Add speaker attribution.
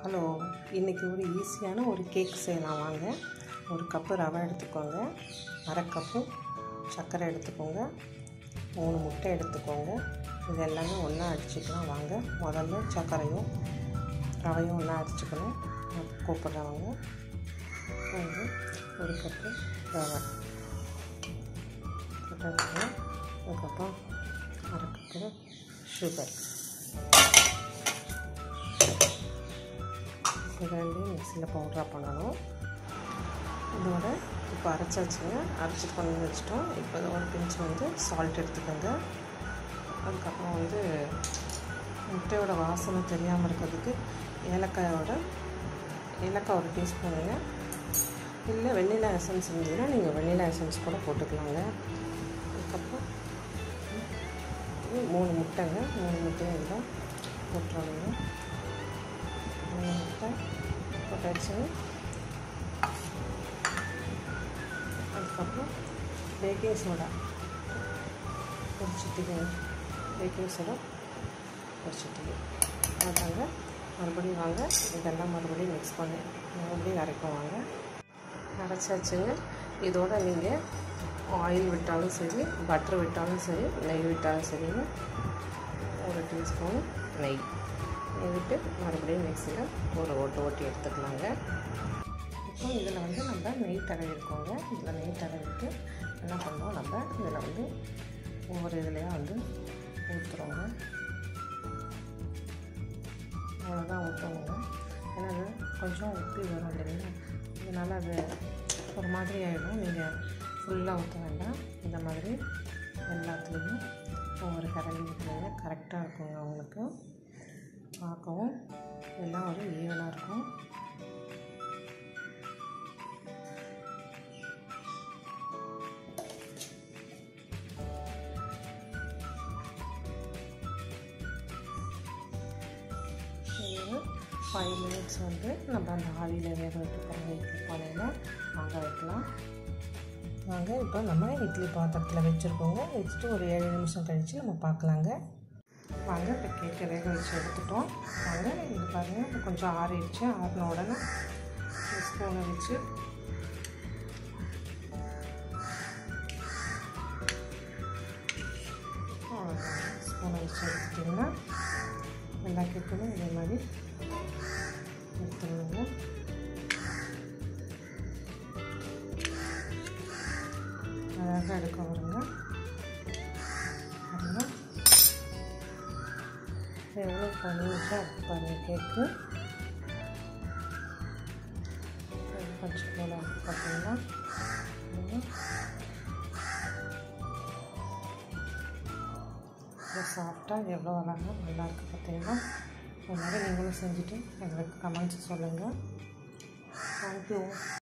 Speaker 1: hello இன்றைக்கி ஒரு ஈஸியான ஒரு கேக் செய்யலாம் வாங்க ஒரு கப்பு ரவை எடுத்துக்கோங்க அரை கப்பு சர்க்கரை எடுத்துக்கோங்க மூணு முட்டை எடுத்துக்கோங்க இது எல்லாமே ஒன்றா அடிச்சுக்கலாம் வாங்க முதல்ல சர்க்கரையும் ரவையும் ஒன்றா அடிச்சுக்கணும் நான் கூப்பிட்றேன் வாங்க வந்து ஒரு கப்பு ரவை போட்டுக்கணும் அதுக்கப்புறம் அரை கப்பு சுகர் இது ரெண்டையும் மிக்சியில் பவுட்ராக பண்ணணும் இதோட இப்போ அரைச்சாச்சுங்க அரைச்சிட்டு கொண்டு வந்து வச்சுட்டோம் இப்போ ஒரு பிஞ்சு வந்து சால்ட் எடுத்துக்கோங்க அதுக்கப்புறம் வந்து முட்டையோட வாசனை தெரியாமல் இருக்கிறதுக்கு ஏலக்காயோட ஏலக்காய் ஒரு டீஸ்பூனுங்க இல்லை வெண்ணிலா எசன்ஸ் இருந்ததுன்னா நீங்கள் வெண்ணிலா எசன்ஸ் கூட போட்டுக்கலாங்க அதுக்கப்புறம் மூணு முட்டைங்க மூணு முட்டையும் இதில் போட்டுருவாங்க மூணு முட்டை போட்டாச்சு அதுக்கப்புறம் பேக்கிங் சோடா ஒரு சிட்டிகை பேக்கிங் சோடா ஒரு சிட்டிகை அதாங்க மறுபடியும் வாங்க இதெல்லாம் மறுபடியும் மிக்ஸ் பண்ணி மறுபடியும் அரைக்கும் வாங்க அரைச்சாச்சுங்க இதோட நீங்கள் ஆயில் விட்டாலும் சரி பட்டர் விட்டாலும் சரி நெய் விட்டாலும் சரிங்க ஒரு டீஸ்பூன் நெய் நெய் விட்டு மறுபடியும் மிக்சியில் ஒரு ஓட்டு ஓட்டி எடுத்துக்கலாங்க இப்போ இதில் வந்து நம்ம நெய் தடவிருக்கோங்க இதில் நெய் தடவிட்டு என்ன பண்ணுறோம் நம்ம இதில் வந்து ஒவ்வொரு இதுலேயும் வந்து ஊற்றுறோங்க அவ்வளோதான் ஊற்றுவோங்க ஏன்னா அது கொஞ்சம் உப்பி வரும் இல்லைங்களா அதனால் அது ஒரு மாதிரி ஆகிடும் நீங்கள் ஃபுல்லாக ஊற்ற வேண்டாம் இந்த மாதிரி எல்லாத்துலேயும் ஒவ்வொரு கரண்டி ஊற்றுனீங்க கரெக்டாக இருக்குங்க உங்களுக்கு பார்க்கவும் எல்லாம் ஒரு ஈவனாக இருக்கும் ஒரு ஃபைவ் மினிட்ஸ் வந்து நம்ம அந்த ஆவியில் வேக வைக்க போகிற இட்லி பானையில் வாங்க வைக்கலாம் வாங்க இப்போ நம்ம இட்லி பாத்திரத்தில் வச்சுருக்கோங்க வச்சுட்டு ஒரு ஏழு நிமிஷம் கழித்து நம்ம பார்க்கலாங்க வாங்க இப்போ கேக்கை வேக வச்சு எடுத்துட்டோம் வாங்க இது பாருங்கள் இப்போ கொஞ்சம் ஆறிடுச்சு ஆறின உடனே ஸ்பூனை வச்சு ஸ்பூனை வச்சு எடுத்துட்டிங்கன்னா எல்லா கேக்குமே இதே மாதிரி எடுத்துருங்க அழகாக எடுக்க வருங்க பாருங்க எவ்வளோ பண்ணிச்சா பாருங்க கேக்கு கொஞ்சம் போல பார்த்தீங்கன்னா சாஃப்டாக எவ்வளோ அழகாக நல்லாயிருக்கு பார்த்தீங்கன்னா அது மாதிரி நீங்களும் செஞ்சுட்டு எங்களுக்கு கமெண்ட்ஸ் சொல்லுங்கள் தேங்க்யூ